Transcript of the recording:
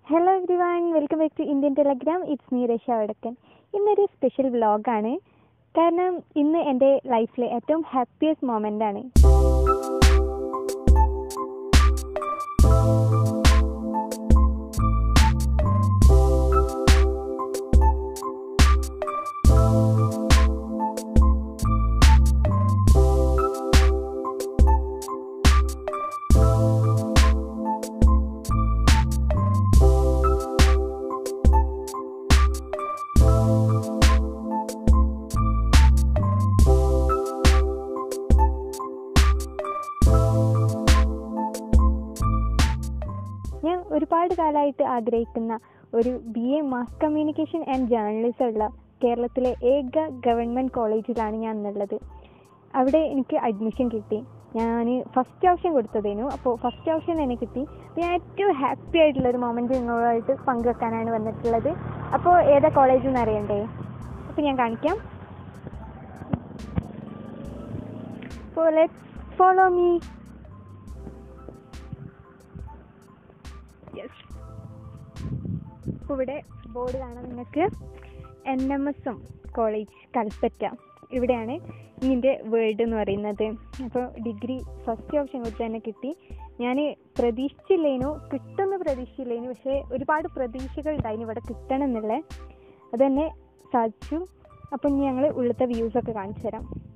hello everyone welcome back to Indian telegram it's me Raksha Vadakkan ഇന്നൊരു special വ്ളോഗാണ് കാരണം ഇന്ന് എൻ്റെ ലൈഫിലെ ഏറ്റവും ഹാപ്പിയസ്റ്റ് മൊമെൻ്റ് ആണ് ഞാൻ ഒരുപാട് കാലമായിട്ട് ആഗ്രഹിക്കുന്ന ഒരു B A mass communication and journalism ഉള്ള കേരളത്തിലെ ഏക ഗവൺമെൻറ് കോളേജിലാണ് ഞാൻ എന്നുള്ളത് അവിടെ എനിക്ക് അഡ്മിഷൻ കിട്ടി ഞാൻ ഫസ്റ്റ് ഓപ്ഷൻ കൊടുത്തതേനു അപ്പോൾ ഫസ്റ്റ് ഓപ്ഷൻ തന്നെ കിട്ടി അപ്പോൾ ഞാൻ ഏറ്റവും ഹാപ്പി ആയിട്ടുള്ളൊരു മൊമെൻറ്റ് നിങ്ങളുമായിട്ട് പങ്കുവെക്കാനാണ് വന്നിട്ടുള്ളത് അപ്പോൾ ഏതാ കോളേജ് എന്ന് അറിയണ്ടേ അപ്പോൾ ഞാൻ കാണിക്കാം അപ്പോൾ ലെറ്റ് ഫോളോ മീ യെസ് ഇപ്പോൾ ഇവിടെ ബോർഡ് കാണാം നിങ്ങൾക്ക് N M S M college Kalpetta ഇവിടെയാണ് ഇതിൻ്റെ വേൾഡ് എന്ന് പറയുന്നത് അപ്പോൾ ഡിഗ്രി ഫസ്റ്റ് ഓപ്ഷൻ കൊടുത്ത് തന്നെ കിട്ടി ഞാൻ പ്രതീക്ഷിച്ചില്ലേനു കിട്ടുമെന്ന് പ്രതീക്ഷിച്ചില്ലേനു പക്ഷേ ഒരുപാട് പ്രതീക്ഷകൾ ഉണ്ടായിരുന്നു ഇവിടെ കിട്ടണം എന്നുള്ളത് അത് തന്നെ സാധിച്ചു അപ്പം ഇനി ഞങ്ങൾ ഉള്ളത്തെ വ്യൂസൊക്കെ കാണിച്ചു തരാം